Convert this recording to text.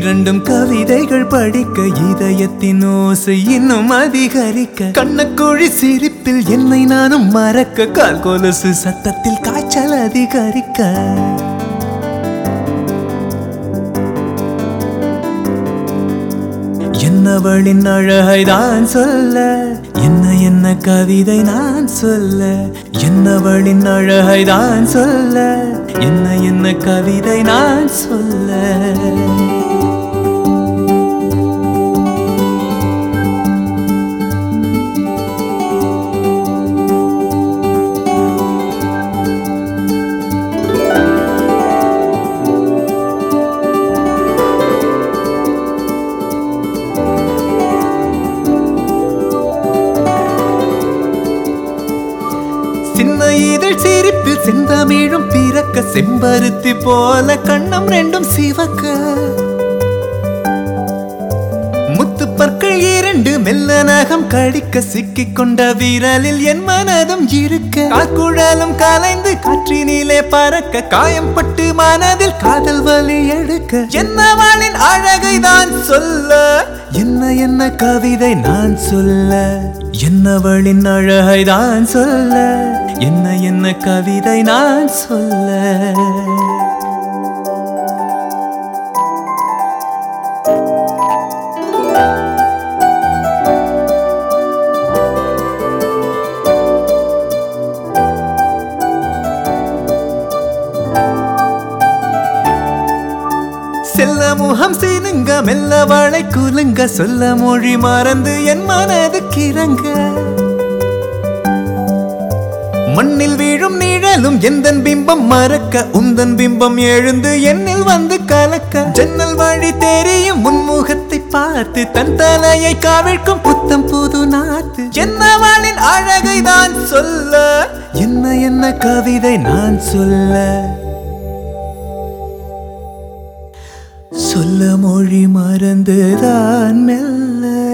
இரண்டும் கவிதைகள் படிக்க இதயத்தின் ஓசை இன்னும் அதிகரிக்க கண்ணக்குழி சிரிப்பில் என்னை நானும் மறக்க கால் கொலுசு சத்தத்தில் காய்ச்சல் அதிகரிக்க என்னவளின் அழகை தான் சொல்ல என்ன என்ன கவிதை நான் சொல்ல என்னவளின் அழகை தான் சொல்ல என்ன என்ன கவிதை நான் சொல்ல சின்ன இதழ் சிரிப்பில் செந்தமிழும் பிறக்க செம்பருத்தி போல கண்ணம் ரெண்டும் சிவக்க முத்து பற்கள் இரண்டு மெல்ல நகம் கடிக்க சிக்கிக் கொண்ட விரலில் என் மனதும் இருக்க காக்குழலும் கலைந்து காற்றினிலே பறக்க காயம்பட்டு மனதில் காதல் வலி எடுக்க என்னவளின் அழகை தான் சொல்ல என்ன என்ன கவிதை நான் சொல்ல என்னவளின் அழகை தான் சொல்ல என்ன என்ன கவிதை நான் சொல்ல செல்ல முகம் சினுங்க மெல்ல வாழை குலுங்க சொல்ல மொழி மறந்து என் மனது கிறங்க மண்ணில் வீழும் நிழலும் எந்தன் பிம்பம் மறக்க உந்தன் பிம்பம் எழுந்து என்னில் வந்து கலக்க ஜன்னல் வழி தெரியும் முன்முகத்தை பார்த்து தன் தலையை காவிழ்க்கும் புத்தம் புது நாத்து என்னவளின் அழகை தான் சொல்ல என்ன என்ன கவிதை நான் சொல்ல சொல்ல மொழி மறந்துதான் மெல்ல